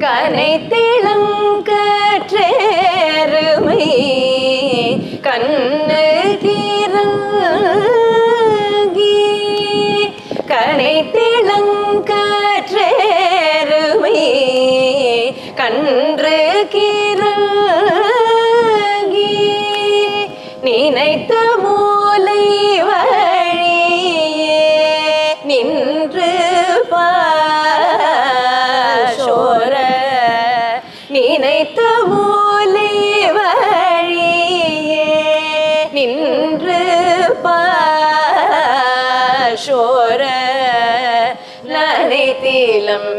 கனைத்திளங்கற்றேருமை கண்ணு கிறங்கி கனைத்திளங்கற்றேருமை கன்று கிறங்கி நினைத்த மூலை வழியே நின்று பாசோர நினைத்த மூலை வழியே நின்று பாசோர நனைத்திலம்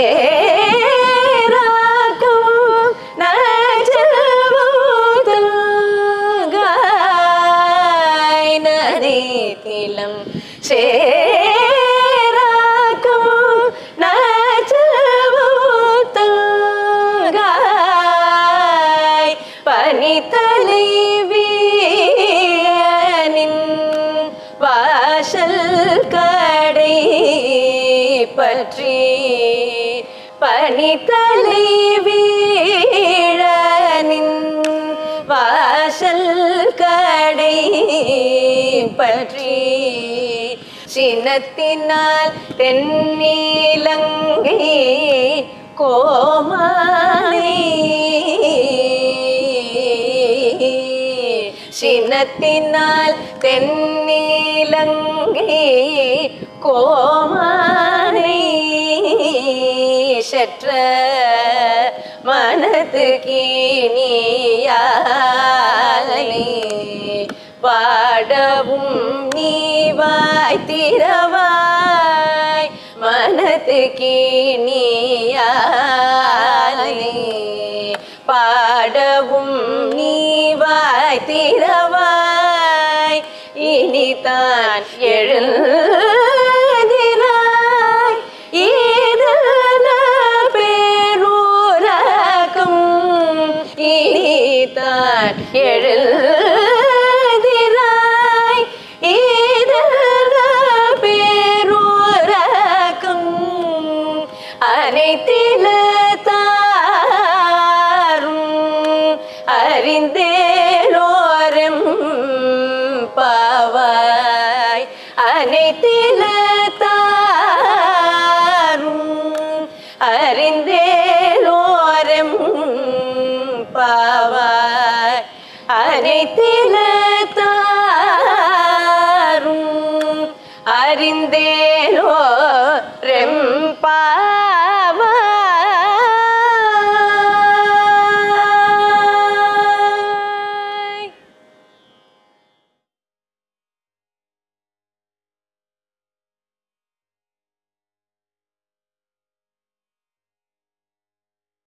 சேராக்கும் நஜபூதங்காய் நனைத்திலம் சேராக்கும் நஜபூதங்காய் பனித்தலை வீழனின் வாசல் கடை பற்றி பனித்தலை வீழனின் வாசல் கடை பற்றி சினத்தினால் தென்னீலங்கை கோமானி சினத்தினால் தென்னீலங்கை கோமானி சற்ற மனது கீணியாலே பாடவும் நீவாய் திறவாய் மனது கீணியாலே பாடவும் நீவாய் திறவாய் இனிதான் எழுதினாய் ஈதன பேரூரகம் இனிதான் எழுதினாய் ஈதன பேரூரகம் அனைத்தில தாரும் அறிந்தேலோரம் பாவாய் அனைத்தில தாரும் அறிந்தேலோரம் பாவாய் அனைத்தில தாரும் அறிந்தேலோ